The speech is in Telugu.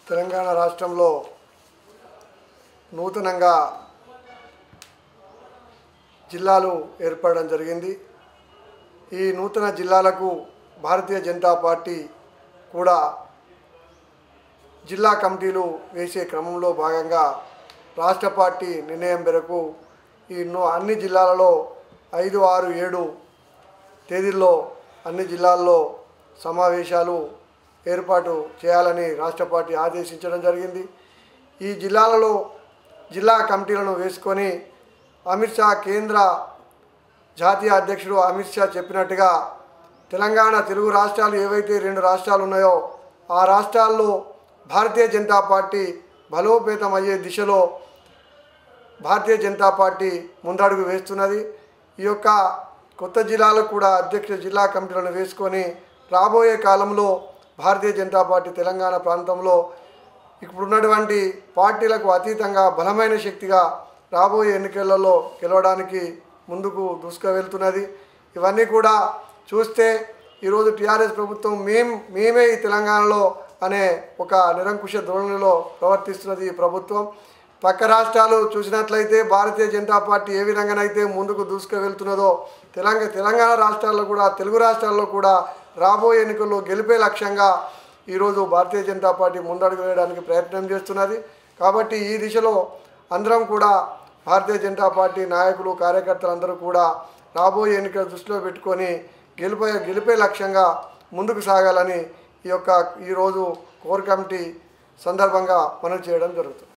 తెలంగాణ రాష్ట్రంలో నూతనంగా జిల్లాలు ఏర్పడడం జరిగింది ఈ నూతన జిల్లాలకు భారతీయ జనతా పార్టీ కూడా జిల్లా కమిటీలు వేసే క్రమంలో భాగంగా రాష్ట్ర పార్టీ నిర్ణయం మేరకు ఈ నూ- అన్ని జిల్లాలలో ఐదు ఆరు ఏడు తేదీల్లో అన్ని జిల్లాల్లో సమావేశాలు ఏర్పాటు చేయాలని రాష్ట్ర పార్టీ ఆదేశించడం జరిగింది ఈ జిల్లాలలో జిల్లా కమిటీలను వేసుకొని అమిత్ షా కేంద్ర జాతీయ అధ్యక్షుడు అమిత్ షా చెప్పినట్టుగా తెలంగాణ తెలుగు రాష్ట్రాలు ఏవైతే రెండు రాష్ట్రాలు ఉన్నాయో ఆ రాష్ట్రాల్లో భారతీయ జనతా పార్టీ బలోపేతం అయ్యే దిశలో భారతీయ జనతా పార్టీ ముందడుగు వేస్తున్నది ఈ యొక్క కొత్త జిల్లాలకు కూడా అధ్యక్ష జిల్లా కమిటీలను వేసుకొని రాబోయే కాలంలో భారతీయ జనతా పార్టీ తెలంగాణ ప్రాంతంలో ఇప్పుడున్నటువంటి పార్టీలకు అతీతంగా బలమైన శక్తిగా రాబోయే ఎన్నికలలో గెలవడానికి ముందుకు దూసుకు వెళ్తున్నది ఇవన్నీ కూడా చూస్తే ఈరోజు టీఆర్ఎస్ ప్రభుత్వం మేం మేమే ఈ తెలంగాణలో అనే ఒక నిరంకుశ ధోరణిలో ప్రవర్తిస్తున్నది ఈ ప్రభుత్వం పక్క రాష్ట్రాలు చూసినట్లయితే భారతీయ జనతా పార్టీ ఏ విధంగానైతే ముందుకు దూసుకు వెళ్తున్నదో తెలంగాణ తెలంగాణ రాష్ట్రాల్లో కూడా తెలుగు రాష్ట్రాల్లో కూడా రాబోయే ఎన్నికల్లో గెలిపే లక్ష్యంగా ఈరోజు భారతీయ జనతా పార్టీ ముందడుగు వేయడానికి ప్రయత్నం చేస్తున్నది కాబట్టి ఈ దిశలో అందరం కూడా భారతీయ జనతా పార్టీ నాయకులు కార్యకర్తలందరూ కూడా రాబోయే ఎన్నికల దృష్టిలో పెట్టుకొని గెలిపే గెలిపే లక్ష్యంగా ముందుకు సాగాలని ఈ యొక్క ఈరోజు కోర్ కమిటీ సందర్భంగా మనవి చేయడం జరుగుతుంది